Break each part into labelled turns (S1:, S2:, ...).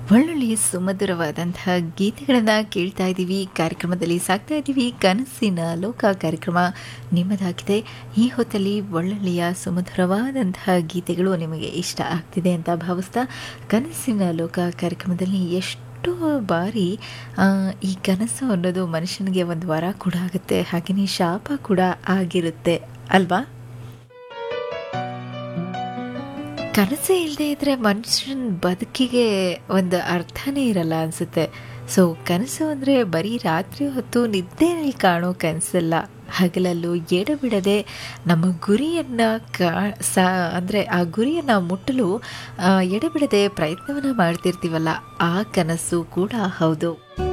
S1: ಒಳ್ಳೊಳ್ಳೆಯ ಸುಮಧುರವಾದಂತಹ ಗೀತೆಗಳನ್ನು ಕೇಳ್ತಾ ಇದ್ದೀವಿ ಕಾರ್ಯಕ್ರಮದಲ್ಲಿ ಸಾಕ್ತಾ ಇದ್ದೀವಿ ಕನಸಿನ ಲೋಕ ಕಾರ್ಯಕ್ರಮ ನಿಮ್ಮದಾಗಿದೆ ಈ ಹೊತ್ತಲ್ಲಿ ಒಳ್ಳೊಳ್ಳೆಯ ಸುಮಧುರವಾದಂತಹ ಗೀತೆಗಳು ನಿಮಗೆ ಇಷ್ಟ ಆಗ್ತಿದೆ ಅಂತ ಭಾವಿಸ್ತಾ ಕನಸಿನ ಲೋಕ ಕಾರ್ಯಕ್ರಮದಲ್ಲಿ ಎಷ್ಟು ಎಷ್ಟೋ ಬಾರಿ ಈ ಕನಸು ಅನ್ನೋದು ಮನುಷ್ಯನಿಗೆ ಒಂದು ವರ ಕೂಡ ಆಗುತ್ತೆ ಹಾಗೆಯೇ ಶಾಪ ಕೂಡ ಆಗಿರುತ್ತೆ ಅಲ್ವಾ ಕನಸೇ ಇಲ್ಲದೆ ಇದ್ರೆ ಮನುಷ್ಯನ ಬದುಕಿಗೆ ಒಂದು ಅರ್ಥನೇ ಇರಲ್ಲ ಅನಿಸುತ್ತೆ ಸೊ ಕನಸು ಅಂದರೆ ಬರೀ ರಾತ್ರಿ ಹೊತ್ತು ನಿದ್ದೆಯಲ್ಲಿ ಕಾಣೋ ಕನಸಲ್ಲ ಹಗಲಲ್ಲೂ ಎಡಬಿಡದೆ ನಮ್ಮ ಗುರಿಯನ್ನು ಕಾ ಸಾ ಅಂದರೆ ಆ ಗುರಿಯನ್ನು ಮುಟ್ಟಲು ಎಡಬಿಡದೆ ಪ್ರಯತ್ನವನ್ನು ಮಾಡ್ತಿರ್ತೀವಲ್ಲ ಆ ಕನಸು ಕೂಡ ಹೌದು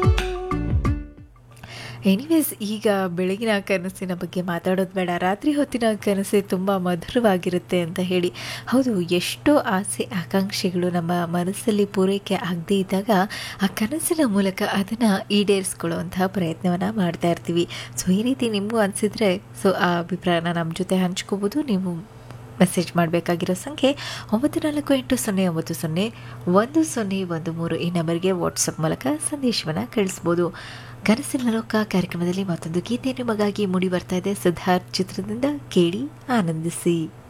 S1: ಎನಿವೇಸ್ ಈಗ ಬೆಳಗಿನ ಕನಸಿನ ಬಗ್ಗೆ ಮಾತಾಡೋದು ಬೇಡ ರಾತ್ರಿ ಹೊತ್ತಿನ ಕನಸೆ ತುಂಬ ಮಧುರವಾಗಿರುತ್ತೆ ಅಂತ ಹೇಳಿ ಹೌದು ಎಷ್ಟೋ ಆಸೆ ಆಕಾಂಕ್ಷೆಗಳು ನಮ್ಮ ಮನಸ್ಸಲ್ಲಿ ಪೂರೈಕೆ ಆಗದೇ ಇದ್ದಾಗ ಆ ಕನಸಿನ ಮೂಲಕ ಅದನ್ನು ಈಡೇರಿಸ್ಕೊಳ್ಳುವಂತಹ ಪ್ರಯತ್ನವನ್ನು ಮಾಡ್ತಾ ಇರ್ತೀವಿ ಸೊ ಈ ರೀತಿ ನಿಮಗೂ ಅನಿಸಿದರೆ ಸೊ ಆ ಅಭಿಪ್ರಾಯನ ನಮ್ಮ ಜೊತೆ ಹಂಚ್ಕೋಬೋದು ನೀವು ಮೆಸೇಜ್ ಮಾಡಬೇಕಾಗಿರೋ ಸಂಖ್ಯೆ ಒಂಬತ್ತು ನಾಲ್ಕು ಎಂಟು ಸೊನ್ನೆ ಒಂಬತ್ತು ಸೊನ್ನೆ ಒಂದು ಸೊನ್ನೆ ಒಂದು ಮೂರು ಈ ನಂಬರ್ಗೆ ವಾಟ್ಸಪ್ ಮೂಲಕ ಸಂದೇಶವನ್ನು ಕಳಿಸ್ಬೋದು ಕನಸಿನ ಲೋಕ ಕಾರ್ಯಕ್ರಮದಲ್ಲಿ ಮತ್ತೊಂದು ಗೀತೆ ನಿಮಗಾಗಿ ಮೂಡಿ ಬರ್ತಾ ಇದೆ ಸಿದ್ಧಾರ್ಥ್ ಚಿತ್ರದಿಂದ ಕೇಳಿ ಆನಂದಿಸಿ